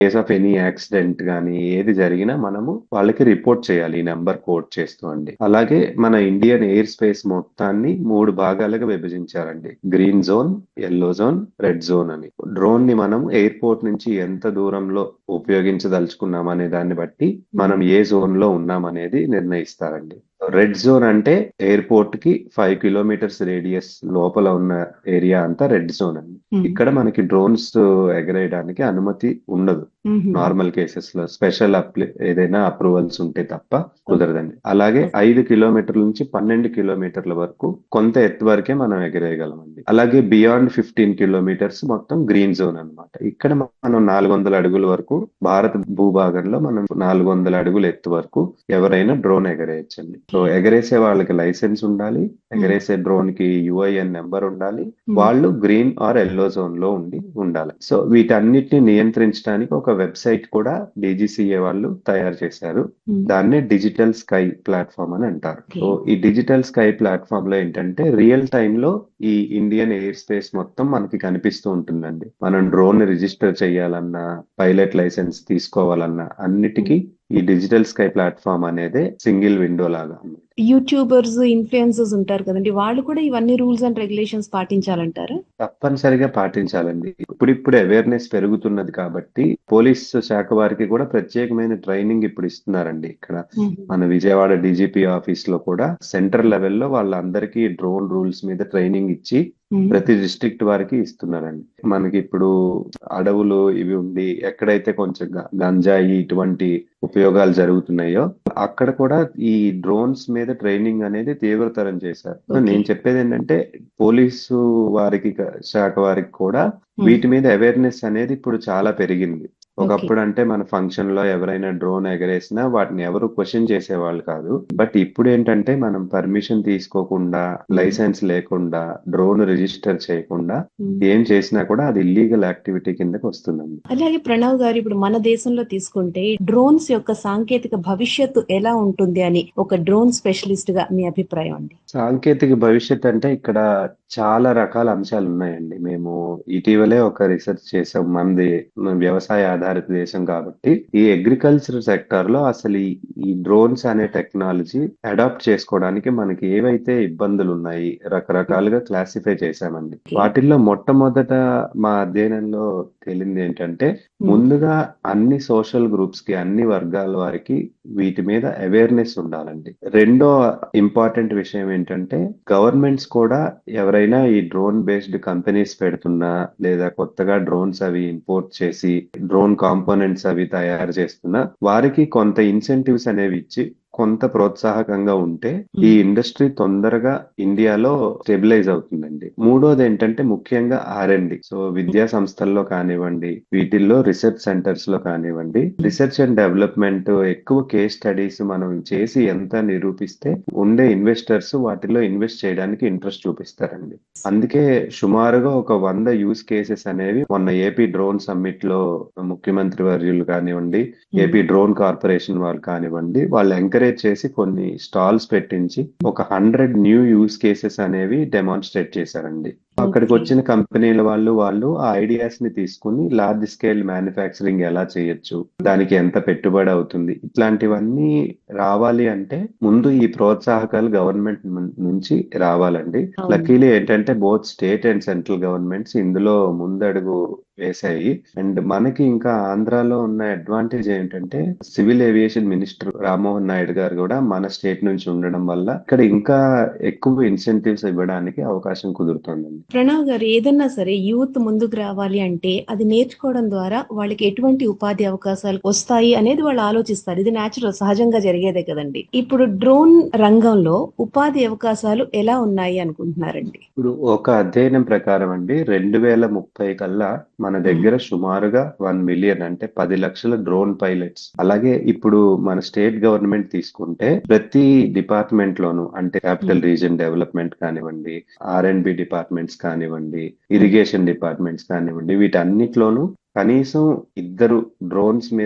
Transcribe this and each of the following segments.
case of any accident గానీ ఏది జరిగినా మనము వాళ్ళకి రిపోర్ట్ చేయాలి ఈ నెంబర్ కోడ్ చేస్తూ అండి అలాగే మన ఇండియన్ ఎయిర్ స్పేస్ మొత్తాన్ని మూడు భాగాలుగా విభజించారండి green zone yellow zone red zone అని డ్రోన్ ని మనం ఎయిర్పోర్ట్ నుంచి ఎంత దూరంలో ఉపయోగించదలుచుకున్నాం అనే దాన్ని బట్టి మనం ఏ జోన్ లో ఉన్నాం అనేది నిర్ణయిస్తారండి రెడ్ జోన్ అంటే ఎయిర్పోర్ట్ కి ఫైవ్ కిలోమీటర్స్ రేడియస్ లోపల ఉన్న ఏరియా అంతా రెడ్ జోన్ అండి ఇక్కడ మనకి డ్రోన్స్ ఎగరేయడానికి అనుమతి ఉండదు నార్మల్ కేసెస్ లో స్పెషల్ అప్లై ఏదైనా అప్రూవల్స్ ఉంటే తప్ప కుదరదండి అలాగే ఐదు కిలోమీటర్ల నుంచి పన్నెండు కిలోమీటర్ల వరకు కొంత ఎత్తు వరకే మనం ఎగరేయగలమండి అలాగే బియాండ్ ఫిఫ్టీన్ కిలోమీటర్స్ మొత్తం గ్రీన్ జోన్ అన్నమాట ఇక్కడ మనం నాలుగు వందల అడుగుల వరకు భారత భూభాగంలో మనం నాలుగు వందల అడుగుల ఎత్తు వరకు ఎవరైనా డ్రోన్ ఎగరేయచ్చండి సో ఎగరేసే వాళ్ళకి లైసెన్స్ ఉండాలి ఎగరేసే డ్రోన్ కి యుఐఎన్ నెంబర్ ఉండాలి వాళ్ళు గ్రీన్ ఆర్ ఎల్లో జోన్ లో ఉండి ఉండాలి సో వీటన్నిటిని నియంత్రించడానికి ఒక వెబ్సైట్ కూడా డీజీసీఏ వాళ్ళు తయారు చేశారు దాన్నే డిజిటల్ స్కై ప్లాట్ఫామ్ అని అంటారు సో ఈ డిజిటల్ స్కై ప్లాట్ఫామ్ లో ఏంటంటే రియల్ టైమ్ లో ఈ ఇండియన్ ఎయిర్ స్పేస్ మొత్తం మనకి కనిపిస్తూ ఉంటుందండి మనం డ్రోన్ రిజిస్టర్ చేయాలన్నా పైలట్ లైసెన్స్ తీసుకోవాలన్నా అన్నిటికీ ఈ డిజిటల్ స్కై ప్లాట్ఫామ్ అనేది సింగిల్ విండో లాగా యూట్యూబర్స్ ఇన్ఫ్లుయెన్సర్స్ ఉంటారు కదండి వాళ్ళు కూడా ఇవన్నీ రూల్స్ అండ్ రెగ్యులేషన్స్ పాటించాలంటారా తప్పనిసరిగా పాటించాలండి ఇప్పుడిప్పుడు అవేర్నెస్ పెరుగుతున్నది కాబట్టి పోలీస్ శాఖ వారికి కూడా ప్రత్యేకమైన ట్రైనింగ్ ఇప్పుడు ఇస్తున్నారండి ఇక్కడ మన విజయవాడ డీజీపీ ఆఫీస్ లో కూడా సెంట్రల్ లెవెల్లో వాళ్ళందరికీ డ్రోన్ రూల్స్ మీద ట్రైనింగ్ ఇచ్చి ప్రతి డిస్ట్రిక్ట్ వారికి ఇస్తున్నారండి మనకి ఇప్పుడు అడవులు ఇవి ఉండి ఎక్కడైతే కొంచెం గంజాయి ఇటువంటి ఉపయోగాలు జరుగుతున్నాయో అక్కడ కూడా ఈ డ్రోన్స్ మీద ట్రైనింగ్ అనేది తీవ్రతరం చేశారు నేను చెప్పేది ఏంటంటే పోలీసు వారికి శాఖ వారికి కూడా వీటి మీద అవేర్నెస్ అనేది ఇప్పుడు చాలా పెరిగింది ఒకప్పుడు అంటే మన ఫంక్షన్ లో ఎవరైనా డ్రోన్ ఎగరేసినా వాటిని ఎవరు క్వశ్చన్ చేసేవాళ్ళు కాదు బట్ ఇప్పుడు ఏంటంటే మనం పర్మిషన్ తీసుకోకుండా లైసెన్స్ లేకుండా డ్రోన్ రిజిస్టర్ చేయకుండా ఏం చేసినా కూడా అది ఇల్లీగల్ యాక్టివిటీ కిందకి వస్తుందండి అలాగే ప్రణవ్ గారు ఇప్పుడు మన దేశంలో తీసుకుంటే డ్రోన్స్ యొక్క సాంకేతిక భవిష్యత్తు ఎలా ఉంటుంది అని ఒక డ్రోన్ స్పెషలిస్ట్ గా మీ అభిప్రాయం అండి సాంకేతిక భవిష్యత్ అంటే ఇక్కడ చాలా రకాల అంశాలు ఉన్నాయండి మేము ఇటీవలే ఒక రీసెర్చ్ చేసాం మనది వ్యవసాయ ఆధారిత దేశం కాబట్టి ఈ అగ్రికల్చర్ సెక్టర్ లో అసలు ఈ డ్రోన్స్ అనే టెక్నాలజీ అడాప్ట్ చేసుకోవడానికి మనకి ఏవైతే ఇబ్బందులు ఉన్నాయి రకరకాలుగా క్లాసిఫై చేశామండి వాటిల్లో మొట్టమొదట మా అధ్యయనంలో తేలింది ఏంటంటే ముందుగా అన్ని సోషల్ గ్రూప్స్ కి అన్ని వర్గాల వారికి వీటి మీద అవేర్నెస్ ఉండాలండి రెండో ఇంపార్టెంట్ విషయం ఏంటంటే గవర్నమెంట్స్ కూడా ఎవరైనా ఈ డ్రోన్ బేస్డ్ కంపెనీస్ పెడుతున్నా లేదా కొత్తగా డ్రోన్స్ అవి ఇంపోర్ట్ చేసి డ్రోన్ కాంపోనెంట్స్ అవి తయారు చేస్తున్నా వారికి కొంత ఇన్సెంటివ్స్ అనేవి ఇచ్చి కొంత ప్రోత్సాహకంగా ఉంటే ఈ ఇండస్ట్రీ తొందరగా ఇండియాలో స్టెబిలైజ్ అవుతుందండి మూడోది ఏంటంటే ముఖ్యంగా ఆర్ అండ్ సో విద్యా సంస్థల్లో కానివ్వండి వీటిల్లో రీసెర్చ్ సెంటర్స్ లో కానివ్వండి రీసెర్చ్ అండ్ డెవలప్మెంట్ ఎక్కువ కేస్ స్టడీస్ మనం చేసి ఎంత నిరూపిస్తే ఉండే ఇన్వెస్టర్స్ వాటిలో ఇన్వెస్ట్ చేయడానికి ఇంట్రెస్ట్ చూపిస్తారండి అందుకే సుమారుగా ఒక వంద యూస్ కేసెస్ అనేవి మొన్న ఏపీ డ్రోన్ సమ్మిట్ లో ముఖ్యమంత్రి వర్యులు కానివ్వండి ఏపీ డ్రోన్ కార్పొరేషన్ వాళ్ళు కానివ్వండి వాళ్ళు ఎంకరేజ్ చేసి కొన్ని స్టాల్స్ పెట్టించి ఒక హండ్రెడ్ న్యూ యూస్ కేసెస్ అనేవి డెమాన్స్ట్రేట్ చేశారండి అక్కడికి వచ్చిన కంపెనీల వాళ్ళు వాళ్ళు ఆ ఐడియాస్ ని తీసుకుని లార్జ్ స్కేల్ మ్యానుఫ్యాక్చరింగ్ ఎలా చేయొచ్చు దానికి ఎంత పెట్టుబడి అవుతుంది ఇట్లాంటివన్నీ రావాలి అంటే ముందు ఈ ప్రోత్సాహకాలు గవర్నమెంట్ నుంచి రావాలండి లక్కీలీ ఏంటంటే both state and central governments ఇందులో ముందడుగు వేశాయి అండ్ మనకి ఇంకా ఆంధ్రాలో ఉన్న అడ్వాంటేజ్ ఏంటంటే civil aviation minister Rammohan Naidu గారు కూడా మన స్టేట్ నుంచి ఉండడం వల్ల ఇక్కడ ఇంకా ఎక్కువ ఇన్సెంటివ్స్ ఇవ్వడానికి అవకాశం కుదురుతుందండి ప్రణవ్ గారు ఏదన్నా సరే యూత్ ముందుకు రావాలి అంటే అది నేర్చుకోవడం ద్వారా వాళ్ళకి ఎటువంటి ఉపాధి అవకాశాలు వస్తాయి అనేది వాళ్ళు ఆలోచిస్తారు ఇది నేచురల్ సహజంగా జరిగేదే కదండి ఇప్పుడు డ్రోన్ రంగంలో ఉపాధి అవకాశాలు ఎలా ఉన్నాయి అనుకుంటున్నారండి ఇప్పుడు ఒక అధ్యయనం ప్రకారం అండి రెండు వేల ముప్పై కల్లా మన దగ్గర సుమారుగా వన్ మిలియన్ అంటే పది లక్షల డ్రోన్ పైలట్స్ అలాగే ఇప్పుడు మన స్టేట్ గవర్నమెంట్ తీసుకుంటే ప్రతి డిపార్ట్మెంట్ లోను అంటే క్యాపిటల్ రీజన్ డెవలప్మెంట్ కానివ్వండి ఆర్ అండ్ బి డిపార్ట్మెంట్స్ కానివ్వండి ఇరిగేషన్ డిపార్ట్మెంట్స్ కానివ్వండి వీటన్నిటిలోనూ కనీసం ఇద్దరు డ్రోన్స్ మీద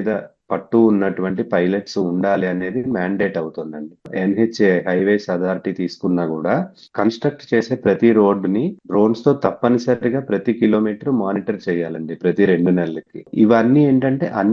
పట్టు ఉన్నటువంటి పైలట్స్ ఉండాలి అనేది మ్యాండేట్ అవుతుందండి ఎన్హెచ్ఏ హైవేస్ అథారిటీ తీసుకున్నా కూడా కన్స్ట్రక్ట్ చేసే ప్రతి రోడ్డుని డ్రోన్స్ తో తప్పనిసరిగా ప్రతి కిలోమీటర్ మానిటర్ చేయాలండి ప్రతి రెండు నెలలకి ఇవన్నీ ఏంటంటే